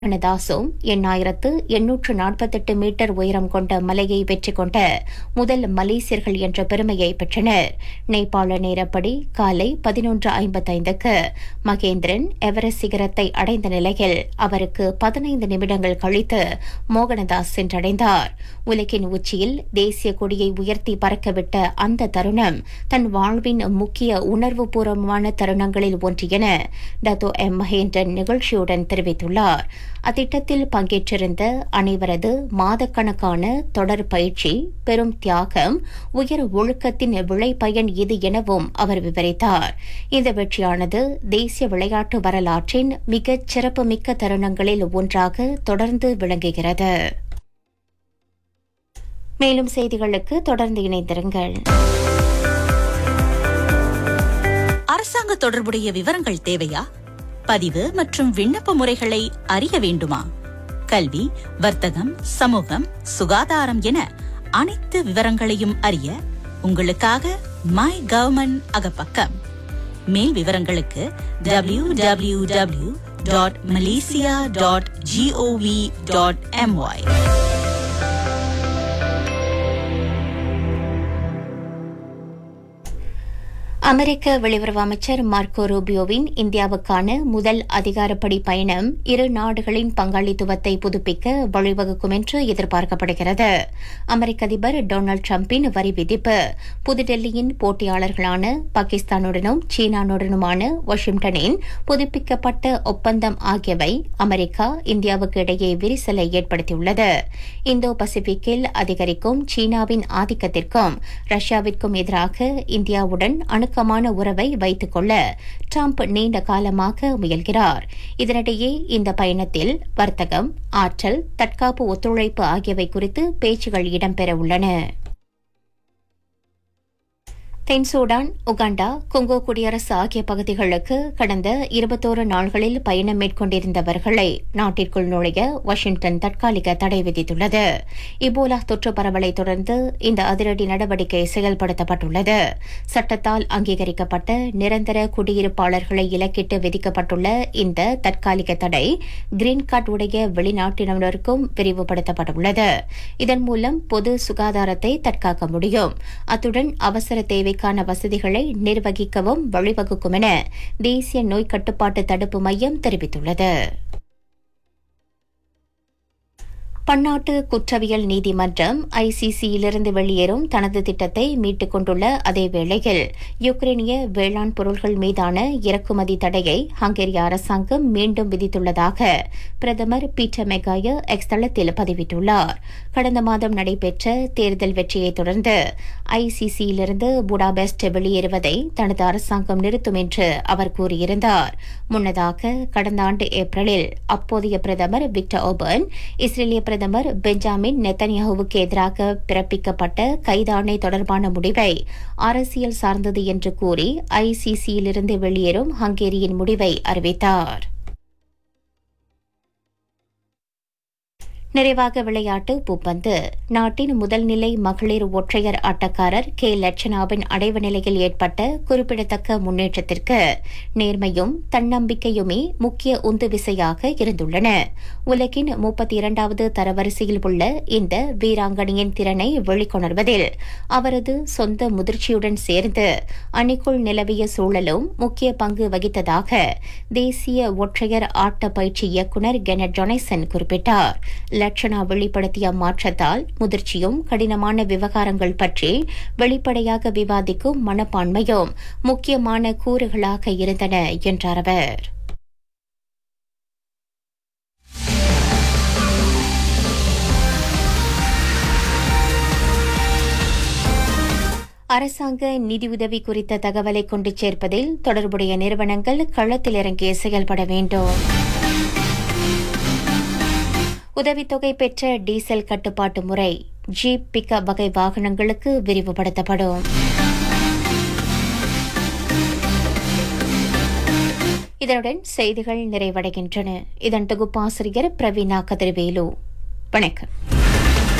தாசும் எண்ணாயிரத்து எண்ணூற்று நாற்பத்தெட்டு மீட்டர் உயரம் கொண்ட மலையை வெற்றி கொண்ட முதல் மலேசியர்கள் என்ற பெருமையை பெற்றனர் நேபாள நேரப்படி காலை பதினொன்று ஐம்பத்தைந்துக்கு மகேந்திரன் எவரெஸ்ட் சிகரத்தை அடைந்த நிலையில் அவருக்கு பதினைந்து நிமிடங்கள் கழித்து மோகனதாஸ் சென்றடைந்தார் உலகின் உச்சியில் தேசிய கொடியை உயர்த்தி பறக்கவிட்ட அந்த தருணம் தன் வாழ்வின் முக்கிய உணர்வுபூர்வமான தருணங்களில் ஒன்று என டத்தோ எம் மகேந்திரன் நிகழ்ச்சியுடன் தெரிவித்துள்ளார் அத்திட்டத்தில் பங்கேற்றிருந்த அனைவரது மாதக்கணக்கான தொடர் பயிற்சி பெரும் தியாகம் உயர் ஒழுக்கத்தின் விளைபயன் இது எனவும் அவர் விவரித்தார் இந்த வெற்றியானது தேசிய விளையாட்டு வரலாற்றின் மிகச் சிறப்புமிக்க தருணங்களில் ஒன்றாக தொடர்ந்து விளங்குகிறது மேலும் செய்திகளுக்கு தொடர்ந்து இணைந்திருங்கள் அரசாங்க தொடர்புடைய விவரங்கள் தேவையா பதிவு மற்றும் விண்ணப்ப முறைகளை அறிய வேண்டுமா கல்வி வர்த்தகம் சமூகம் சுகாதாரம் என அனைத்து விவரங்களையும் அறிய உங்களுக்காக மை கவர்மெண்ட் அகப்பக்கம் மேல் விவரங்களுக்கு W W W dot Malaysia dot GOV dot MY அமெரிக்க வெளியுறவு அமைச்சர் மார்க்கோ ரூபியோவின் இந்தியாவுக்கான முதல் அதிகாரப்படி பயணம் இரு நாடுகளின் பங்காளித்துவத்தை புதுப்பிக்க வழிவகுக்கும் என்று எதிர்பார்க்கப்படுகிறது அமெரிக்க அதிபர் டொனால்டு டிரம்பின் வரி விதிப்பு புதுடெல்லியின் போட்டியாளர்களான பாகிஸ்தானுடனும் சீனானுடனுமான வாஷிங்டனின் புதுப்பிக்கப்பட்ட ஒப்பந்தம் ஆகியவை அமெரிக்கா இந்தியாவுக்கு இடையே விரிசலை ஏற்படுத்தியுள்ளது இந்தோ பசிபிக்கில் அதிகரிக்கும் சீனாவின் ஆதிக்கத்திற்கும் ரஷ்யாவிற்கும் எதிராக இந்தியாவுடன் அணுக்கமான உறவை வைத்துக் கொள்ள டிரம்ப் நீண்ட காலமாக முயல்கிறார் இதனிடையே இந்த பயணத்தில் வர்த்தகம் ஆற்றல் தற்காப்பு ஒத்துழைப்பு ஆகியவை குறித்து பேச்சுகள் இடம்பெறவுள்ளன தென் சூடான் உகாண்டா கொங்கோ குடியரசு ஆகிய பகுதிகளுக்கு கடந்த இருபத்தோரு நாள்களில் பயணம் மேற்கொண்டிருந்தவர்களை நாட்டிற்குள் நுழைய வாஷிங்டன் தற்காலிக தடை விதித்துள்ளது இபோலா தொற்று பரவலை தொடர்ந்து இந்த அதிரடி நடவடிக்கை செயல்படுத்தப்பட்டுள்ளது சட்டத்தால் அங்கீகரிக்கப்பட்ட நிரந்தர குடியிருப்பாளர்களை இலக்கிட்டு விதிக்கப்பட்டுள்ள இந்த தற்காலிக தடை கிரீன் கார்டு உடைய வெளிநாட்டினருக்கும் விரிவுபடுத்தப்பட்டுள்ளது இதன் மூலம் பொது சுகாதாரத்தை தற்காக்க முடியும் அத்துடன் அவசர தேவைக்கான வசதிகளை நிர்வகிக்கவும் வழிவகுக்கும் என தேசிய நோய் கட்டுப்பாட்டு தடுப்பு மையம் தெரிவித்துள்ளது பன்னாட்டு குற்றவியல் நீதிமன்றம் ஐசிசியிலிருந்து வெளியேறும் தனது திட்டத்தை மீட்டுக் கொண்டுள்ள அதே வேளையில் யுக்ரைனிய வேளாண் பொருட்கள் மீதான இறக்குமதி தடையை ஹங்கேரிய அரசாங்கம் மீண்டும் விதித்துள்ளதாக பிரதமர் பீட்டர் மெகாய எக்ஸ் தளத்தில் பதிவிட்டுள்ளார் கடந்த மாதம் நடைபெற்ற தேர்தல் வெற்றியை தொடர்ந்து ஐசிசியிலிருந்து புடாபெஸ்ட் வெளியேறுவதை தனது அரசாங்கம் நிறுத்தும் என்று அவர் கூறியிருந்தார் முன்னதாக கடந்த ஆண்டு ஏப்ரலில் அப்போதைய பிரதமர் விக்டர் ஓபர்ன் இஸ்ரேலிய பிரதமர் பெஞ்சாமின் நெத்தன்யாஹுவுக்கு எதிராக பிறப்பிக்கப்பட்ட கைதாணை தொடர்பான முடிவை அரசியல் சார்ந்தது என்று கூறி ஐசிசியிலிருந்து வெளியேறும் ஹங்கேரியின் முடிவை அறிவித்தார் நிறைவாக விளையாட்டு பூப்பந்து நாட்டின் முதல் நிலை மகளிர் ஒற்றையர் ஆட்டக்காரர் கே லட்சணாவின் அடைவு நிலையில் ஏற்பட்ட குறிப்பிடத்தக்க முன்னேற்றத்திற்கு நேர்மையும் தன்னம்பிக்கையுமே முக்கிய உந்து விசையாக இருந்துள்ளன உலகின் முப்பத்தி இரண்டாவது தரவரிசையில் உள்ள இந்த வீராங்கனையின் திறனை வெளிக்கொணர்வதில் அவரது சொந்த முதிர்ச்சியுடன் சேர்ந்து அணிக்குள் நிலவிய சூழலும் முக்கிய பங்கு வகித்ததாக தேசிய ஒற்றையர் ஆட்ட பயிற்சி இயக்குநர் கெனட் ஜொனைசன் குறிப்பிட்டார் லட்சணா வெளிப்படுத்திய மாற்றத்தால் முதிர்ச்சியும் கடினமான விவகாரங்கள் பற்றி வெளிப்படையாக விவாதிக்கும் மனப்பான்மையும் முக்கியமான கூறுகளாக இருந்தன என்றார் அவர் அரசாங்க நிதியுதவி குறித்த தகவலை கொண்டு சேர்ப்பதில் தொடர்புடைய நிறுவனங்கள் களத்தில் இறங்கி செயல்பட வேண்டும் உதவித்தொகை பெற்ற டீசல் கட்டுப்பாட்டு முறை ஜீப் பிக்கப் வகை வாகனங்களுக்கு விரிவுபடுத்தப்படும் இதனுடன் செய்திகள் நிறைவடைகின்றன இதன் தொகுப்பாசிரியர் பிரவீனா கதிர்வேலு வணக்கம்